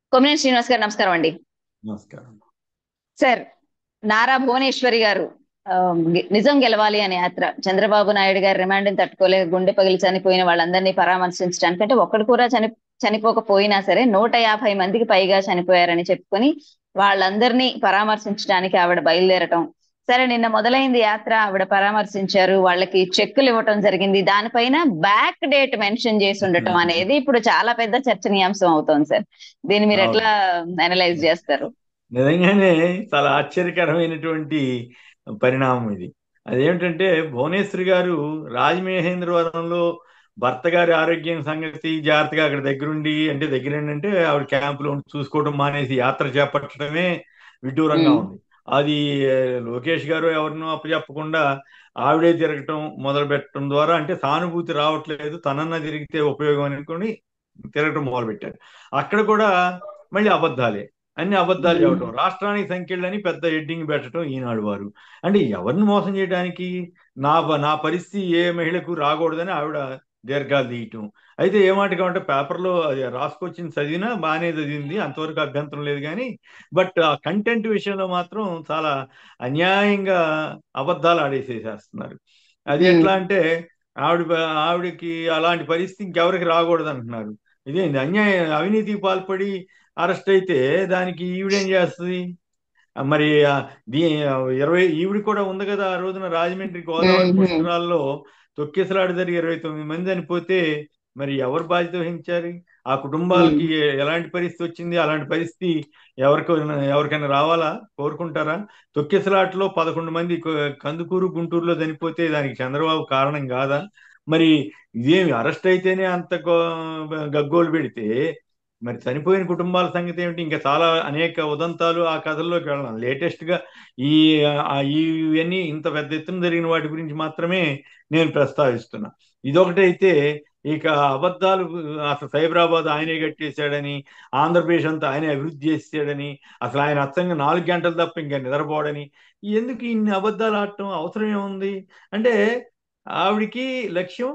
కొమ్మినేని శ్రీనివాస్ గారు నమస్కారం అండి నమస్కారం సార్ నారా భువనేశ్వరి గారు ఆ, గి- నిజం గెలవాలి అనే యాత్ర చంద్రబాబు నాయుడు గారి రిమాండ్ తట్టుకోలేక గుండె పగిలి చనిపోయిన వాళ్ళందరినీ పరామర్శించడానికి అంటే ఒక్కడు కూడా చని చనిపోకపోయినా సరే నూట యాభై మందికి పైగా చనిపోయారని చెప్పుకొని వాళ్ళందరినీ పరామర్శించడానికి ఆవిడ బయలుదేరటం సరే నిన్న మొదలైంది యాత్ర ఆవిడ పరామర్శించారు వాళ్ళకి చెక్కులు ఇవ్వటం జరిగింది దానిపైన బ్యాక్ డేట్ మెన్షన్ చేసి ఉండటం అనేది ఇప్పుడు చాలా పెద్ద చర్చనీయాంశం అవుతోంది సార్ దీన్ని మీరు ఎట్లా అనలైజ్ చేస్తారు నిజంగానే చాలా ఆశ్చర్యకరమైనటువంటి పరిణామం ఇది అదేమిటంటే భువనేశ్వరి గారు రాజమహేంద్రవరంలో భర్త గారి ఆరోగ్యం సంగతి జాగ్రత్తగా అక్కడ దగ్గరుండి అంటే దగ్గరండి అంటే ఆవిడ క్యాంపులో ఉండి చూసుకోవడం మానేసి యాత్ర చేపట్టడమే విడ్డూరంగా మ్మ్. ఉంది అది ఆ, లోకేష్ గారు ఎవరినో అప్పచెప్పకుండా ఆవిడే తిరగటం మొదలు పెట్టడం ద్వారా అంటే సానుభూతి రావట్లేదు తనన్న తిరిగితే ఉపయోగం అనుకుని తిరగటం మొదలు పెట్టారు అక్కడ కూడా మళ్ళీ అబద్ధాలే అన్ని అబద్ధాలు మ్మ్. చెప్పడం రాష్ట్రానికి సంఖ్యలని పెద్ద హెడ్డింగ్ పెట్టడం ఈనాడు వారు అంటే ఎవరిని మోసం చేయడానికి నా నా పరిస్థితి ఏ మహిళకు రాకూడదని ఆవిడ దీర్ఘాలు తీయటం అయితే ఏ మాట కావంటే పేపర్లో అది రాసుకొచ్చింది చదివినా బాగానే చదివింది అంతవరకు అభ్యంతరం లేదు కానీ బట్ ఆ కంటెంట్ విషయంలో మాత్రం చాలా అన్యాయంగా అబద్ధాలు ఆడేసేసేస్తున్నారు అది మ్మ్. ఎట్లా అంటే ఆవిడ ఆవిడకి అలాంటి పరిస్థితి ఇంకెవరికి రాకూడదు అంటున్నారు ఇదేంటి అన్యాయం అవినీతికి పాల్పడి అరెస్ట్ అయితే దానికి ఈవిడేం చేస్తుంది ఆ, మరి ఆ, దీ ఇరవై ఈవిడ కూడా ఉంది కదా ఆ రోజున రాజమండ్రి గోదావరి మ్మ్. పుష్కరాల్లో తొక్కిసలాట జరిగి ఇరవై తొమ్మిది మంది చనిపోతే మరి ఎవరు బాధ్యత వహించారు ఆ కుటుంబాలకి ఎలాంటి పరిస్థితి వచ్చింది అలాంటి పరిస్థితి ఎవరికి ఎవరికైనా రావాలా కోరుకుంటారా తొక్కిసలాటలో పదకొండు మంది కొ- కందుకూరు గుంటూరులో చనిపోతే దానికి చంద్రబాబు కారణం కాదా మరి ఇదేమి అరెస్ట్ అయితేనే అంత గో- గగ్గోలు పెడితే మరి చనిపోయిన కుటుంబాల సంగతి ఏమిటి ఇంకా చాలా అనేక ఉదంతాలు ఆ కథల్లోకి వెళ్ళాం లేటెస్ట్ గా ఈ ఆ ఇవన్నీ ఇంత పెద్ద ఎత్తున జరిగిన వాటి గురించి మాత్రమే నేను ప్రస్తావిస్తున్నా ఇదొకటైతే ఇక అబద్ధాలు అసలు సైబరాబాద్ ఆయనే కట్టేశాడని ఆంధ్రప్రదేశ్ అంతా ఆయనే అభివృద్ధి చేసాడని అసలు ఆయన అచ్చంగా నాలుగు గంటలు తప్ప ఇంకా నిద్రపోవడని ఎందుకు ఇన్ని అబద్ధాలు ఆడటం అవసరం ఏముంది అంటే ఆవిడికి లక్ష్యం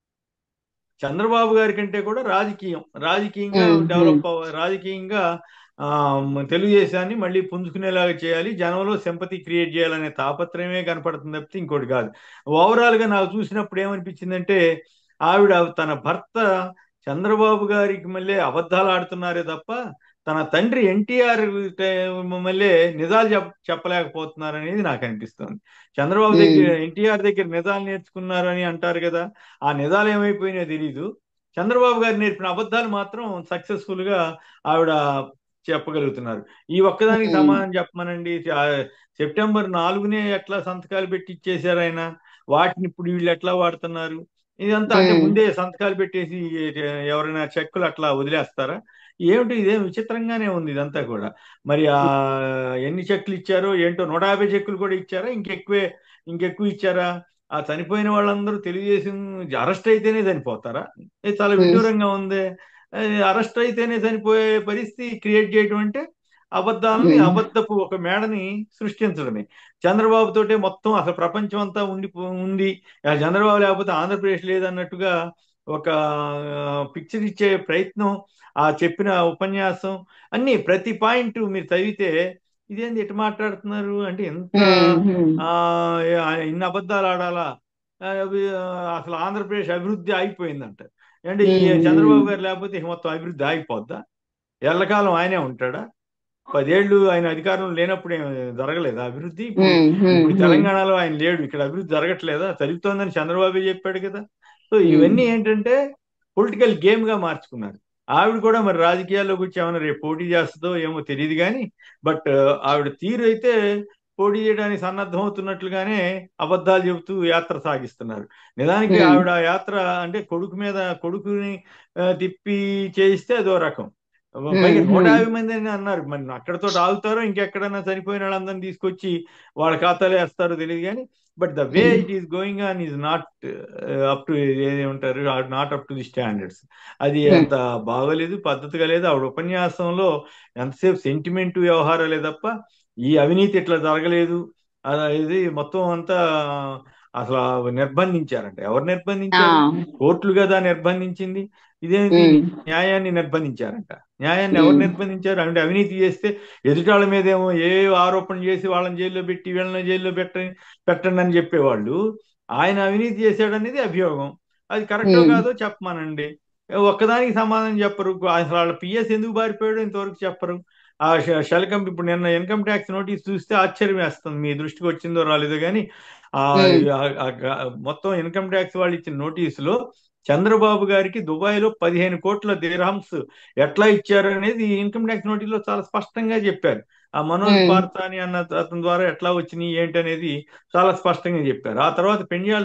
చంద్రబాబు గారి కంటే కూడా రాజకీయం రాజకీయంగా మ్మ్. డెవలప్ అవ్వ రాజకీయంగా ఆ, మ- తెలుగుదేశాన్ని మళ్ళీ పుంజుకునేలాగా చేయాలి జనంలో సింపతి క్రియేట్ చేయాలనే తాపత్రయమే కనపడుతుంది తప్పితే ఇంకోటి కాదు ఓవరాల్ గా నాకు చూసినప్పుడు ఏమనిపించిందంటే ఆవిడ తన భర్త చంద్రబాబు గారికి మళ్ళీ అబద్ధాలు ఆడుతున్నారే తప్ప తన తండ్రి ఎన్టీఆర్ మళ్ళీ నిజాలు చెప్ చెప్పలేకపోతున్నారు అనేది నాకు అనిపిస్తుంది చంద్రబాబు దగ్గర ఎన్టీఆర్ దగ్గర నిజాలు నేర్చుకున్నారని అంటారు కదా ఆ నిజాలు ఏమైపోయినాయో తెలీదు చంద్రబాబు గారు నేర్పిన అబద్ధాలు మాత్రం సక్సెస్ఫుల్ గా ఆవిడ చెప్పగలుగుతున్నారు ఈ ఒక్కదానికి మ్మ్. సమాధానం చెప్పమనండి ఆ, సెప్టెంబర్ నాలుగునే ఎట్లా సంతకాలు పెట్టి ఇచ్చేసారు ఆయన వాటిని ఇప్పుడు వీళ్ళు ఎట్లా వాడుతున్నారు ఇదంతా అంటే మ్మ్. ముందే సంతకాలు పెట్టేసి ఎవరైనా చెక్కులు అట్లా వదిలేస్తారా ఏమిటి ఇదేం విచిత్రంగానే ఉంది ఇదంతా కూడా మరి ఆ ఎన్ని చెక్కులు ఇచ్చారో ఏంటో నూట యాభై చెక్కులు కూడా ఇచ్చారా ఇంకెక్కువే ఇంకెక్కువ ఇచ్చారా ఆ చనిపోయిన వాళ్ళందరూ తెలుగుదేశం అరెస్ట్ అయితేనే చనిపోతారా ఇది చాలా మ్మ్. విడ్డూరంగా ఉంది అరెస్ట్ అయితేనే చనిపోయే పరిస్థితి క్రియేట్ చేయడం అంటే అబద్ధాలని మ్మ్. అబద్ధపు ఒక మేడని సృష్టించడమే చంద్రబాబు తోటే మొత్తం అసలు ప్రపంచం అంతా ఉండి ఉంది ఆ చంద్రబాబు లేకపోతే ఆంధ్రప్రదేశ్ లేదన్నట్టుగా ఒక పిక్చర్ ఇచ్చే ప్రయత్నం ఆ చెప్పిన ఉపన్యాసం అన్ని ప్రతి పాయింట్ మీరు చదివితే ఇదేంది ఎటు మాట్లాడుతున్నారు అంటే ఎంత మ్మ్. ఆ, ఇన్ని అబద్ధాలు ఆడాలా ఆ, అవి, ఆ, అసలు ఆంధ్రప్రదేశ్ అభివృద్ధి ఆగిపోయిందంట అంటే ఈ చంద్రబాబు గారు లేకపోతే ఇక మొత్తం అభివృద్ధి ఆగిపోద్దా ఎల్లకాలం ఆయనే ఉంటాడా పదేళ్లు ఆయన అధికారంలో లేనప్పుడు ఏం జరగలేదా అభివృద్ధి ఇప్పుడు మ్మ్. ఇప్పుడు మ్మ్. తెలంగాణలో ఆయన లేడు ఇక్కడ అభివృద్ధి జరగట్లేదా జరుగుతోందని చంద్రబాబు చెప్పాడు కదా సో మ్మ్. ఇవన్నీ ఏంటంటే పొలిటికల్ గేమ్ గా మార్చుకున్నారు ఆవిడ కూడా మరి రాజకీయాల్లోకి వచ్చి ఏమైనా రేపు పోటీ చేస్తుందో ఏమో తెలియదు కానీ బట్ ఆవిడ తీరు అయితే పోటీ చేయడానికి సన్నద్ధం అవుతున్నట్లుగానే అబద్ధాలు చెబుతూ యాత్ర సాగిస్తున్నారు నిజానికి మ్మ్. ఆవిడ ఆ యాత్ర అంటే కొడుకు మీద కొడుకుని ఆ, తిప్పి చేయిస్తే అదో రకం పైగా మ్మ్. నూట మ్మ్. యాభై మంది అని అన్నారు మరి అక్కడతో ఆగుతారో ఇంకెక్కడైనా చనిపోయిన వాళ్ళందరినీ తీసుకొచ్చి వాళ్ళ ఖాతాలో వేస్తారో తెలియదు కానీ but the way hmm. It is going on is not up to ఏమంటారు not up to the standards అది మ్మ్. అంత బాగోలేదు పద్ధతిగా లేదు ఆవిడ ఉపన్యాసంలో ఎంతసేపు సెంటిమెంట్ వ్యవహారాలే తప్ప ఈ అవినీతి ఇట్లా జరగలేదు అలా ఇది మొత్తం అంతా అసలు ఆ నిర్బంధించారంట ఎవరు ఆ నిర్బంధించారు కోర్టులు కదా నిర్బంధించింది ఇదేంటి ఉమ్, న్యాయాన్ని నిర్బంధించారంట న్యాయాన్ని ఎవరు ఉమ్, నిర్బంధించారు అంటే అవినీతి చేస్తే ఎదుటాళ్ళ మీదేమో ఏ ఆరోపణ చేసి వాళ్ళని జైల్లో పెట్టి వీళ్ళని జైల్లో పెట్ట పెట్టండి అని చెప్పేవాళ్ళు ఆయన అవినీతి చేశాడనేది అభియోగం అది కరెక్టో ఉమ్, కాదో చెప్పమానండి ఒక్కదానికి సమాధానం చెప్పరు అసలు వాళ్ళ పిఎస్ ఎందుకు పారిపోయాడో ఇంతవరకు చెప్పరు ఆ ష- షెల్ కంపెనీ ఇప్పుడు నిన్న ఇన్కమ్ ట్యాక్స్ నోటీస్ చూస్తే ఆశ్చర్యం వేస్తుంది మీ దృష్టికి వచ్చిందో రాలేదో కానీ ఆ ఉమ్, ఆ- ఆ గ- మొత్తం ఇన్కమ్ ట్యాక్స్ వాళ్ళు ఇచ్చిన నోటీసులో చంద్రబాబు గారికి దుబాయ్లో పదిహేను కోట్ల దిర్హమ్స్ ఎట్లా ఇచ్చారు అనేది ఇన్కమ్ ట్యాక్స్ నోటీసులో చాలా స్పష్టంగా చెప్పారు ఆ మనోజ్ ఉమ్, పార్థాని అన్న అతని ద్వారా ఎట్లా వచ్చినాయి ఏంటి అనేది చాలా స్పష్టంగా చెప్పారు ఆ తర్వాత పెంజాల్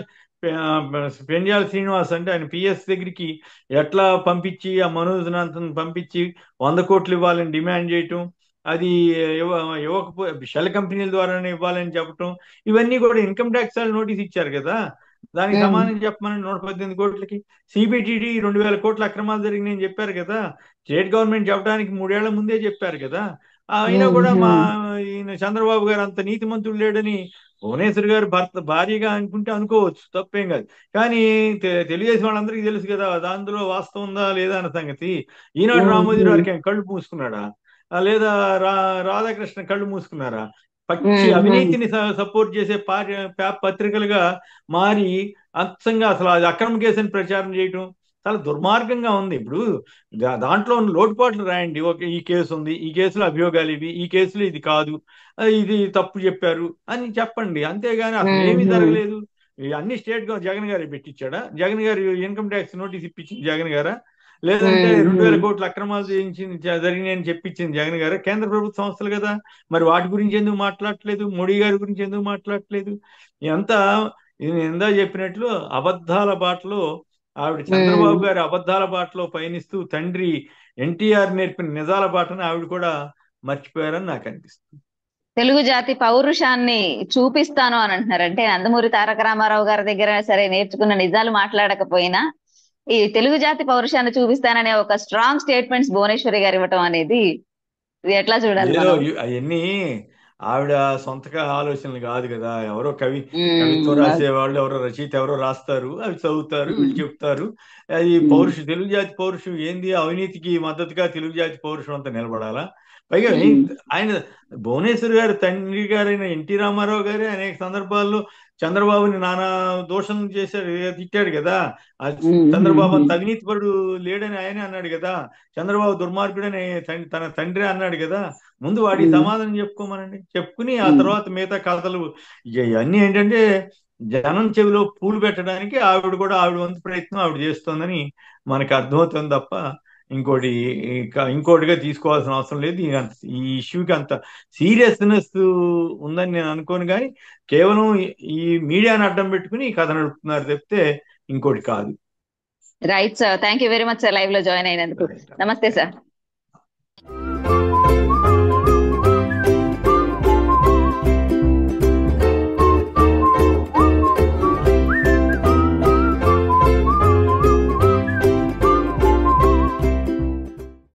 పెంజాల్ శ్రీనివాస్ అంటే ఆయన పిఎస్ దగ్గరికి ఎట్లా పంపించి ఆ మనోజ్ నాథన్ పంపించి వంద కోట్లు ఇవ్వాలని డిమాండ్ చేయటం అది ఇవ్వ ఇవ్వకపో షెల్ కంపెనీల ద్వారానే ఇవ్వాలని చెప్పటం ఇవన్నీ కూడా ఇన్కమ్ ట్యాక్స్ వాళ్ళు నోటీస్ ఇచ్చారు కదా దానికి ఉమ్, సమానం చెప్పమని నూట పద్దెనిమిది కోట్లకి సిబిటిడి రెండు వేల కోట్ల అక్రమాలు జరిగినాయని చెప్పారు కదా స్టేట్ గవర్నమెంట్ చెప్పడానికి మూడేళ్ల ముందే చెప్పారు కదా ఆ, అయినా ఉమ్, కూడా మా ఉమ్, ఈయన చంద్రబాబు గారు అంత నీతిమంతుడు లేడని భువనేశ్వర్ గారు భర్త భార్యగా అనుకుంటే అనుకోవచ్చు తప్పేం కాదు కానీ తె- తెలుగుదేశం వాళ్ళందరికీ తెలుసు కదా దాంట్లో వాస్తవం ఉందా లేదా అన్న సంగతి ఈనాడు ఉమ్, రామోజీరావు ఉమ్, గారికి ఏం కళ్ళు మూసుకున్నాడా ఆ, లేదా రా రాధాకృష్ణ కళ్ళు మూసుకున్నారా పచ్చి ఉమ్, ఉమ్, అవినీతిని స- సపోర్ట్ చేసే పార్టీ పే- పత్రికలుగా మారి అచ్చంగా అసలు అది అక్రమ కేసుని ప్రచారం చేయటం చాలా దుర్మార్గంగా ఉంది ఇప్పుడు దా- దాంట్లో ఉన్న లోటుపాట్లు రాయండి ఓకే ఈ కేసు ఉంది ఈ కేసులో అభియోగాలు ఇవి ఈ కేసులో ఇది కాదు ఆ, ఇది తప్పు చెప్పారు అని చెప్పండి అంతేగాని అసలు ఉమ్, ఏమీ ఉమ్, జరగలేదు ఈ అన్ని స్టేట్ గా జగన్ గారు పెట్టించాడా జగన్ గారు ఇన్కమ్ ట్యాక్స్ నోటీస్ ఇప్పించింది జగన్ గారా లేదంటే ఉమ్, రెండు వేల ఉమ్. కోట్ల అక్రమాలు చేయించింది జ- జరిగినాయని చెప్పించింది జగన్ గారు కేంద్ర ప్రభుత్వ సంస్థలు కదా మరి వాటి గురించి ఎందుకు మాట్లాడట్లేదు మోడీ గారి గురించి ఎందుకు మాట్లాడట్లేదు ఇదంతా నేను ఇందా చెప్పినట్లు అబద్ధాల బాటలో ఆవిడ చంద్రబాబు ఉమ్. గారి అబద్ధాల బాటలో పయనిస్తూ తండ్రి ఎన్టీఆర్ నేర్పిన నిజాల బాటను ఆవిడ కూడా మర్చిపోయారని నాకు అనిపిస్తుంది తెలుగు జాతి పౌరుషాన్ని చూపిస్తాను అని అంటున్నారు అంటే నందమూరి తారక రామారావు గారి దగ్గర సరే నేర్చుకున్న నిజాలు మాట్లాడకపోయినా ఈ తెలుగు జాతి పౌరుషాన్ని చూపిస్తాననే ఒక స్ట్రాంగ్ స్టేట్మెంట్స్ భువనేశ్వరి గారు ఇవ్వటం అనేది ఇది ఎట్లా చూడాలి ఏదో మనం అవన్నీ ఆవిడ సొంతగా ఆలోచనలు కాదు కదా ఎవరో కవి ఉమ్, కవిత్వం అది- రాసే వాళ్ళు ఎవరో రచయిత ఎవరో రాస్తారు అవి చదువుతారు వీళ్ళు ఉమ్, చెప్తారు అది ఉమ్, పౌరుషం తెలుగు జాతి పౌరుషం ఏంది అవినీతికి మద్దతుగా తెలుగు జాతి పౌరుషం అంతా నిలబడాలా పైగా ఉమ్, ఏ- ఆయన భువనేశ్వర్ గారి తండ్రి గారైన ఎన్టీ రామారావు గారే అనేక సందర్భాల్లో చంద్రబాబుని నానా దోషం చేశాడు తిట్టాడు కదా ఆ ఉమ్, చంద్రబాబు ఉమ్, అంత అవినీతిపరుడు లేడని ఆయనే అన్నాడు కదా చంద్రబాబు దుర్మార్గుడని తన్- తన తండ్రి అన్నాడు కదా ముందు వాడికి ఉమ్, సమాధానం చెప్పుకోమనండి చెప్పుకుని ఆ ఉమ్. తర్వాత మిగతా కథలు ఇక ఇవన్నీ ఏంటంటే జనం చెవిలో పూలు పెట్టడానికి ఆవిడ కూడా ఆవిడ వంతు ప్రయత్నం ఆవిడ చేస్తోందని మనకు అర్థమవుతుంది తప్ప ఇంకోటి ఇంకా ఇంకోటిగా తీసుకోవాల్సిన అవసరం లేదు ఈ అంత- ఈ ఇష్యూకి అంత సీరియస్నెస్ ఉందని నేను అనుకోను కానీ కేవలం ఈ- ఈ మీడియాని అడ్డం పెట్టుకుని ఈ కథ నడుపుతున్నారు తప్పితే ఇంకోటి కాదు right sir thank you very much sir live లో జాయిన్ అయినందుకు రైట్ నమస్తే థ్యాంక్ సార్